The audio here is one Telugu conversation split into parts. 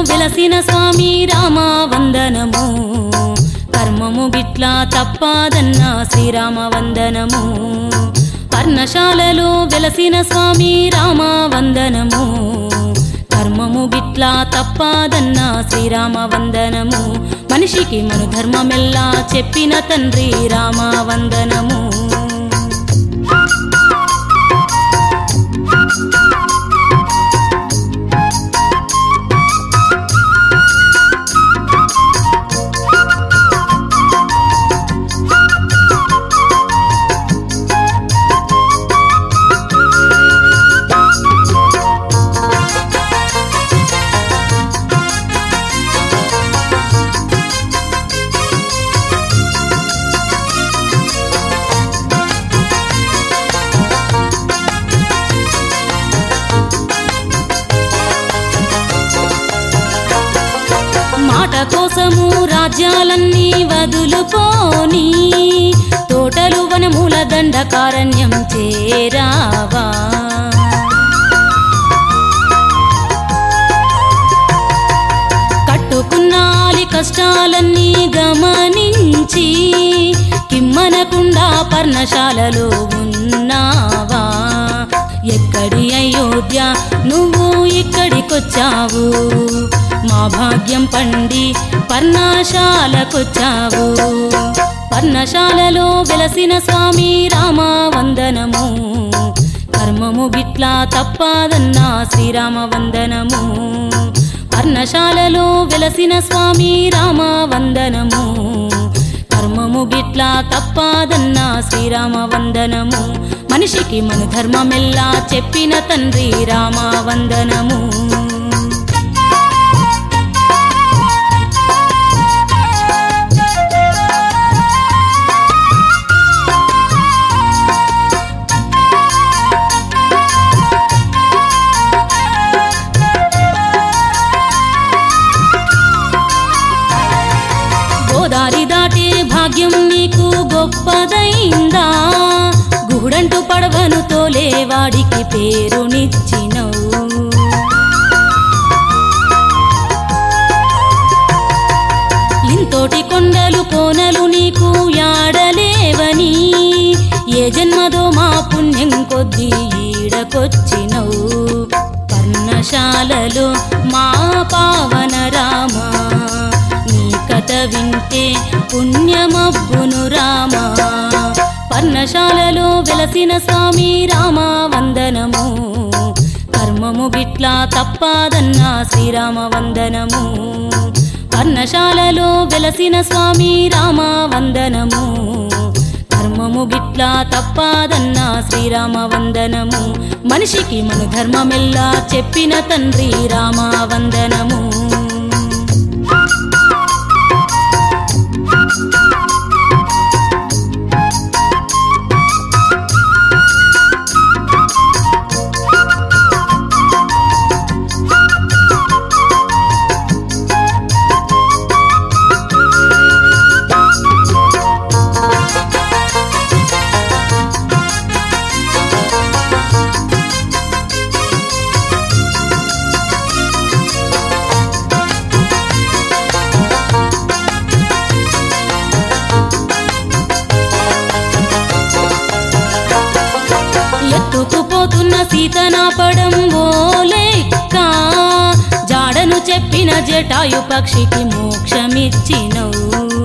వెలసిన స్వామి రామ వందనము కర్మము బిట్లా తప్పాదన్న శ్రీరామ వందనము పర్ణశాలలో వెలసిన స్వామి రామ వందనము కర్మము బిట్లా తప్పాదన్న శ్రీరామ వందనము మనిషికి మను ధర్మమెల్లా చెప్పిన తండ్రి రామ వందనము మాట కోసము రాజ్యాలన్నీ వదులుకోని తోటలు వనముల దండకారణ్యం చేరావా కట్టుకున్నాలి కష్టాలన్నీ గమనించి కిమ్మనకుండా పర్ణశాలలో ఉన్నావా ఎక్కడి అయోధ్య నువ్వు ఇక్కడికొచ్చావు మా భాగ్యం పండి పర్ణశాలకొచ్చావు పర్ణశాలలో వెలసిన స్వామి రామ వందనము కర్మము బిట్లా తప్పాదన్నా శ్రీరామ వందనము పర్ణశాలలో వెలసిన స్వామి రామ వందనము కర్మము గిట్లా తప్పాదన్నా శ్రీరామ వందనము మనిషికి మన ధర్మమెల్లా చెప్పిన తండ్రి రామ వందనము గోదారి దాటే భాగ్యం నీకు గొప్పదైందా గుహుడంటూ పడవను తోలేవాడికి పేరునిచ్చినవు లింతోటి కొండలు కోనలు నీకు యాడలేవని ఏ జన్మదో మా పుణ్యం కొద్దీ ఈడకొచ్చినవు పర్ణశాలలో మా పావన రామ నీ కథ వింటే పుణ్యమబ్బును రామ పర్ణశాలలో వెలసిన స్వామి రామ వందనము కర్మము బిట్లా తప్పాదన్నా శ్రీరామ వందనము పర్ణశాలలో వెలసిన స్వామి రామ వందనము కర్మము గిట్లా తప్పాదన్నా శ్రీరామ వందనము మనిషికి మన ధర్మమెల్లా చెప్పిన తండ్రి రామ వందనము ఎత్తుకుపోతున్న సీతనాపడం ఓ లెక్క జాడను చెప్పిన జటాయు పక్షికి మోక్షమిచ్చినవు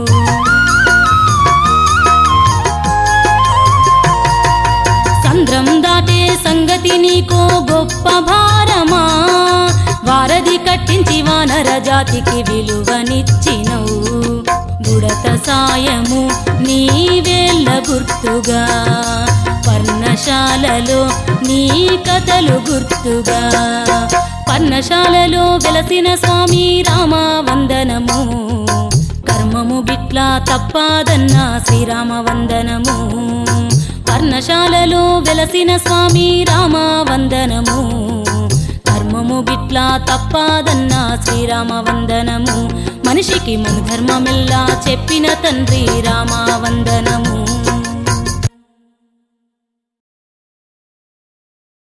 సంద్రం దాటే సంగతి నీకో గొప్ప భారమా వారధి కట్టించి వానర జాతికి విలువనిచ్చినవు బుడత సాయము నీ వేళ్ళ గుర్తుగా పర్ణశాలలో నీ కథలు గుర్తుగా పర్ణశాలలో వెలసిన స్వామి రామ వందనము కర్మము బిట్లా తప్పాదన్నా శ్రీరామ వందనము పర్ణశాలలో వెలసిన స్వామి రామ వందనము కర్మము బిట్లా తప్పాదన్నా శ్రీరామ వందనము మనిషికి మన ధర్మమెల్లా చెప్పిన తండ్రి రామ వందనము